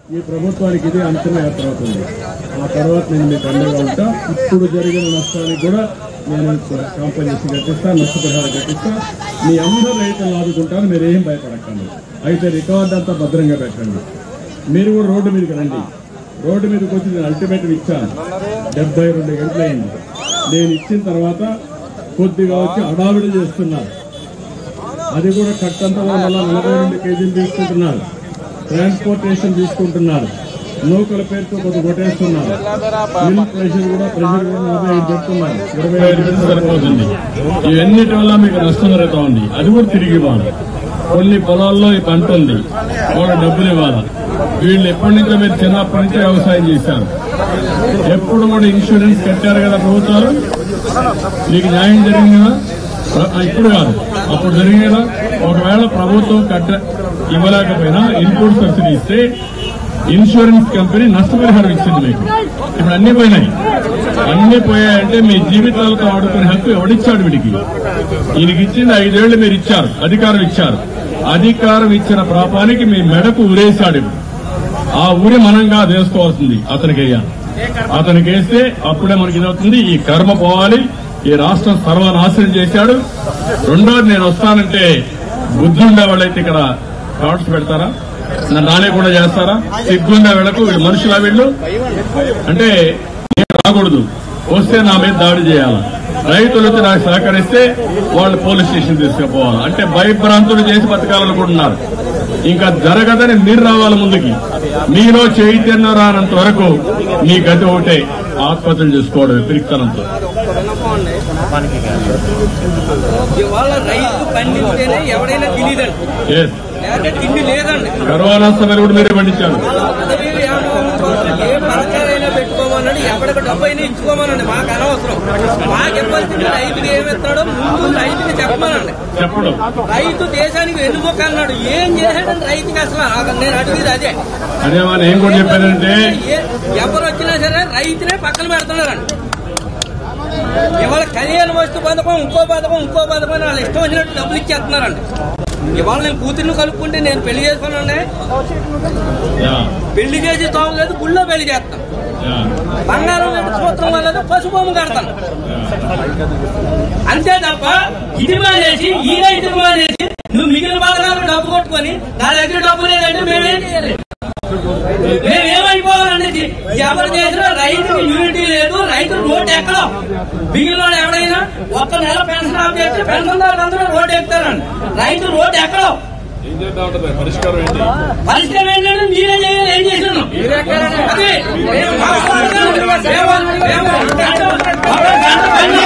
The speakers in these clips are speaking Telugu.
ఈ ప్రభుత్వానికి ఇది అంతిమ యాత్ర అవుతుంది ఆ తర్వాత నేను మీకు అండగా ఉంటా ఇప్పుడు జరిగిన నష్టానికి కూడా నేను కాంపన్సేషన్ కట్టిస్తా నష్టపరిహారం కట్టిస్తా మీ అందరూ రైతులను ఆదుకుంటాను మీరు ఏం భయపడకండి అయితే రికార్డ్ అంతా భద్రంగా పెట్టండి మీరు కూడా రోడ్డు మీదకి రండి రోడ్డు మీదకి వచ్చి నేను అల్టిమేటం ఇచ్చాను డెబ్బై రెండు గంటలైంది నేను ఇచ్చిన తర్వాత కొద్దిగా వచ్చి అడావిడి చేస్తున్నారు అది కూడా కట్టంతా వల్ల నలభై రెండు కేజీలు తీసుకుంటున్నారు ట్రాన్స్పోర్టేషన్ తీసుకుంటున్నారు నూకల పేరుతో కొద్ది కొట్టేస్తున్నారు మిల్క్ ప్రెషర్ కూడా ప్రెషర్ కూడా నలభై ఐదు పెడుతున్నారు ఇరవై ఐదు పెడితే సరిపోతుంది ఇవన్నిటి వల్ల మీకు నష్టం జరుగుతా ఉంది అది కూడా తిరిగి ఇవ్వాలి కొన్ని పొలాల్లో ఈ పంట ఉంది వాళ్ళ డబ్బులు ఇవ్వాలి వీళ్ళు ఎప్పటి నుంచో మీరు చిన్నప్పటి నుంచే వ్యవసాయం చేశారు ఎప్పుడు కూడా ఇన్సూరెన్స్ కట్టారు కదా ప్రభుత్వాలు మీకు న్యాయం జరిగింది కదా ప్ర- ఇప్పుడు కాదు అప్పుడు జరిగింది కదా ఒకవేళ ప్రభుత్వం కట్ట ఇవ్వలేకపోయినా ఇన్పుట్ సబ్సిడీ ఇస్తే ఇన్సూరెన్స్ కంపెనీ నష్టపరిహారం ఇచ్చింది మీకు ఇప్పుడు అన్ని పోయినాయి అన్ని పోయాయంటే మీ జీవితాలతో ఆడుకునే హక్కు ఎవడిచ్చాడు వీడికి ఈయనకి ఇచ్చింది ఐదేళ్లు మీరు ఇచ్చారు అధికారం ఇచ్చారు అధికారం ఇచ్చిన పాపానికి మీ మెడకు ఉరేశాడు ఇప్పుడు. ఆ ఊరి మనంగా వేసుకోవాల్సింది అతనికి వేయాలి అతనికి వేస్తే అప్పుడే మనకి ఇదవుతుంది ఈ కర్మ పోవాలి ఈ రాష్ట్రం సర్వనాశనం చేశాడు రెండోది నేను వస్తానంటే బుద్ధి ఉండే వాళ్ళైతే ఇక్కడ కార్డ్స్ పెడతారా నన్ను రాలేకుండా చేస్తారా సిగ్గుండే వీళ్ళకు వీళ్ళు మనుషులా వీళ్ళు అంటే నేను రాకూడదు వస్తే నా మీద దాడి చేయాలి రైతులు వచ్చి నాకు సహకరిస్తే వాళ్ళు పోలీస్ స్టేషన్ తీసుకుపోవాలి అంటే భయభ్రాంతులు చేసి బతకాలనుకుంటున్నారు ఇంకా జరగదని మీరు రావాలి ముందుకి మీలో చైతన్యం రానంత వరకు మీ గతి ఒకటే ఆత్మహత్యలు చేసుకోవడం పిరిక్తనంతో ఇవాళ రైతు పండిస్తేనే ఎవడైనా తినేదండి Yes. లేకపోతే తిండి లేదండి కరోనా సమయంలో కూడా మీరే పండించారు పదవి వ్యామోహం కోసం ఏ పథకాలైనా పెట్టుకోమన్నాడు ఎవరికి డబ్బు అయినా ఇచ్చుకోమనండి మాకు అనవసరం మాకు ఇవ్వాల్సింది రైతుకి ఏమి ఇస్తాడో ముందు రైతుకి చెప్పమనండి చెప్పడం రైతు దేశానికి వెన్నుముక్క అన్నాడు ఏం చేశాడండి రైతుకి అసలు ఆ- నేను అడిగేది అదే అదే మా నేను కూడా చెప్పానంటే ఏ- ఎవరు వచ్చినా సరే రైతునే పక్కన పెడుతున్నారండి ఇవాళ కళ్యాణ వస్తు పథకం ఇంకో పథకం ఇంకో పథకం అని వాళ్ళు ఇష్టం వచ్చినట్టు డబ్బులు ఇచ్చేస్తున్నారండి ఇవాళ నేను కూతుర్ని కలుపుకుంటే నేను పెళ్లి చేసుకున్నాండి యా, పెళ్లి చేసి తోమలేదు గుళ్ళో పెళ్లి చేస్తాను యా, బంగారం లేదు సూత్రం వల్ల పసుపు కడతాను అంతే తప్ప ఇది మానేసి ఈ రైతు మానేసి నువ్వు మిగిలిన పథకాలు డబ్బు కొట్టుకొని నా దగ్గర డబ్బు లేదంటే మేమేం చేయాలి మేమేమైపోవాలండి ఎవరు చేసినా రైతుకి యూనిటీ లేదు రైతు రోడ్డు ఎక్కడం మిగిలిన వాడు ఎవడైనా ఒక్క నెల పెన్షన్ ఆఫ్ చేస్తే పెన్షన్ దారులు అందరూ రోడ్డు ఎక్కుతారండి రైతు రోడ్డు ఎక్కడం ఏం చేద్దాం ఉంటుంది పరిష్కారం ఏంటి పరిస్థితి ఏంటంటే మీరే చేయాలి ఏం చేస్తున్నాం అదే మేము మేము- మేము గంట ఒక గంట పని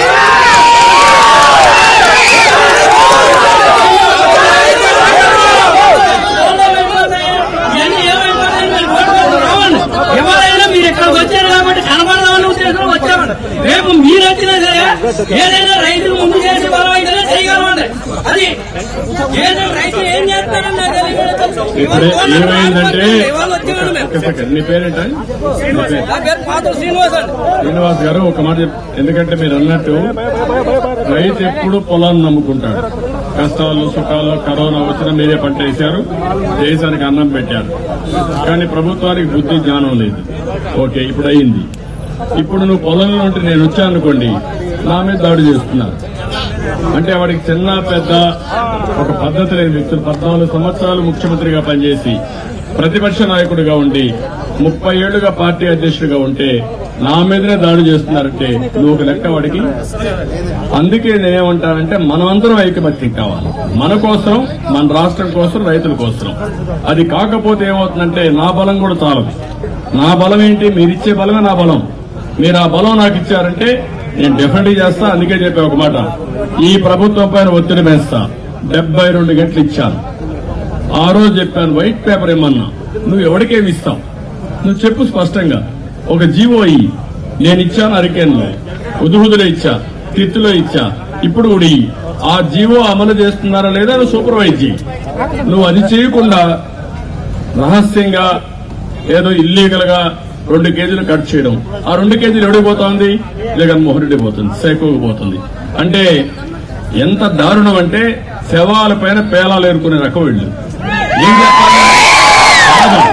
ఇవన్నీ ఏమైపోతాయని మీరు ఓట్లు రావండి. ఎవరైనా మీరు ఇక్కడికి వచ్చారు కాబట్టి కనబడదామని ఉద్దేశంలో వచ్చామండి రేపు మీరు వచ్చినా సరే ఏదైనా రైతులు ముందు చేసి బలం అయితేనే చేయగలమండి అది ఏదైనా రైతు ఏం చేస్తారని నాకు తెలియదు. ఇప్పుడు ఏమైందంటే ఇవాళ వచ్చామండి మేము ఒక సెకండ్ నీ పేరేంట నీ పేరు నా పేరు పాత్ర శ్రీనివాస్ అండి శ్రీనివాస్ గారు ఒక మాట చెప్ ఎందుకంటే మీరు అన్నట్టు రైతు ఎప్పుడు పొలాన్ని నమ్ముకుంటాడు కష్టాలు సుఖాలు కరోనా వచ్చినా మీరే పంట వేశారు దేశానికి అన్నం పెట్టారు కానీ ప్రభుత్వానికి బుద్ధి జ్ఞానం లేదు ఓకే ఇప్పుడు అయింది ఇప్పుడు నువ్వు పొలంలో ఉంటే నేను వచ్చాను అనుకోండి నా మీద దాడి చేస్తున్నారు అంటే వాడికి చిన్న పెద్ద ఒక పద్ధతి లేని వ్యక్తులు పద్నాలుగు సంవత్సరాలు ముఖ్యమంత్రిగా పనిచేసి ప్రతిపక్ష నాయకుడిగా ఉండి ముప్పై ఏళ్లుగా పార్టీ అధ్యక్షుడిగా ఉంటే నా మీదనే దాడి చేస్తున్నారంటే నువ్వు ఒక లెక్క వాడికి అందుకే నేనేమంటానంటే మనమందరం ఐకమత్యం కావాలి మన కోసం మన రాష్ట్రం కోసం రైతుల కోసం అది కాకపోతే ఏమవుతుందంటే నా బలం కూడా చాలదు నా బలం ఏంటి మీరిచ్చే బలమే నా బలం మీరు ఆ బలం నాకు ఇచ్చారంటే నేను డెఫినెట్ చేస్తా అందుకే చెప్పా ఒక మాట ఈ ప్రభుత్వం పైన ఒత్తిడి వేస్తా డెబ్బై రెండు గంటలు ఇచ్చాను ఆ రోజు చెప్పాను వైట్ పేపర్ ఏమన్నా నువ్వు ఎవరికేమి ఇస్తావు నువ్వు చెప్పు స్పష్టంగా ఒక జీవో ఇయ్యి నేను ఇచ్చాను అరికేన్లో ఉదుహుదులో ఇచ్చా తిత్తులో ఇచ్చా ఇప్పుడు కూడా ఇయ్యి. ఆ జీవో అమలు చేస్తున్నారా లేదా నువ్వు సూపర్వైజ్ చేయి నువ్వు అది చేయకుండా రహస్యంగా ఏదో ఇల్లీగల్ గా రెండు కేజీలు కట్ చేయడం ఆ రెండు కేజీలు ఎవడికి పోతోంది జగన్మోహన్ రెడ్డి పోతుంది సైకోకి పోతుంది అంటే ఎంత దారుణం అంటే శవాల పైన పేలాలు ఏరుకునే రకం వీళ్ళు ఏం చెప్పాలి కాదు.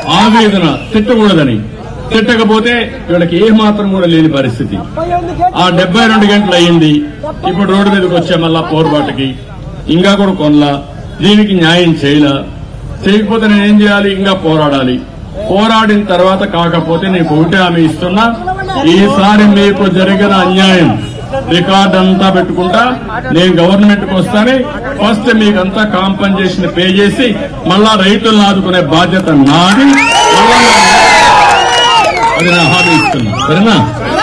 ఆవేదన తిట్టకూడదని తిట్టకపోతే వీళ్ళకి ఏ మాత్రం కూడా లేని పరిస్థితి ఆ డెబ్బై రెండు గంటలు అయ్యింది ఇప్పుడు రోడ్డు మీదకి వచ్చే మళ్ళా పోరుబాటుకి ఇంకా కూడా కొనలా దీనికి న్యాయం చేయలా చేయకపోతే నేను ఏం చేయాలి ఇంకా పోరాడాలి పోరాడిన తర్వాత కాకపోతే నీకు ఒకటే హామీ ఇస్తున్నా ఈసారి మీకు జరిగిన అన్యాయం రికార్డ్ అంతా పెట్టుకుంటా నేను గవర్నమెంట్ కు వస్తానే ఫస్ట్ మీకంతా కాంపన్సేషన్ పే చేసి మళ్ళా రైతులను ఆదుకునే బాధ్యత నాది మళ్ళా అది నా హామీ ఇస్తున్నా సరేనా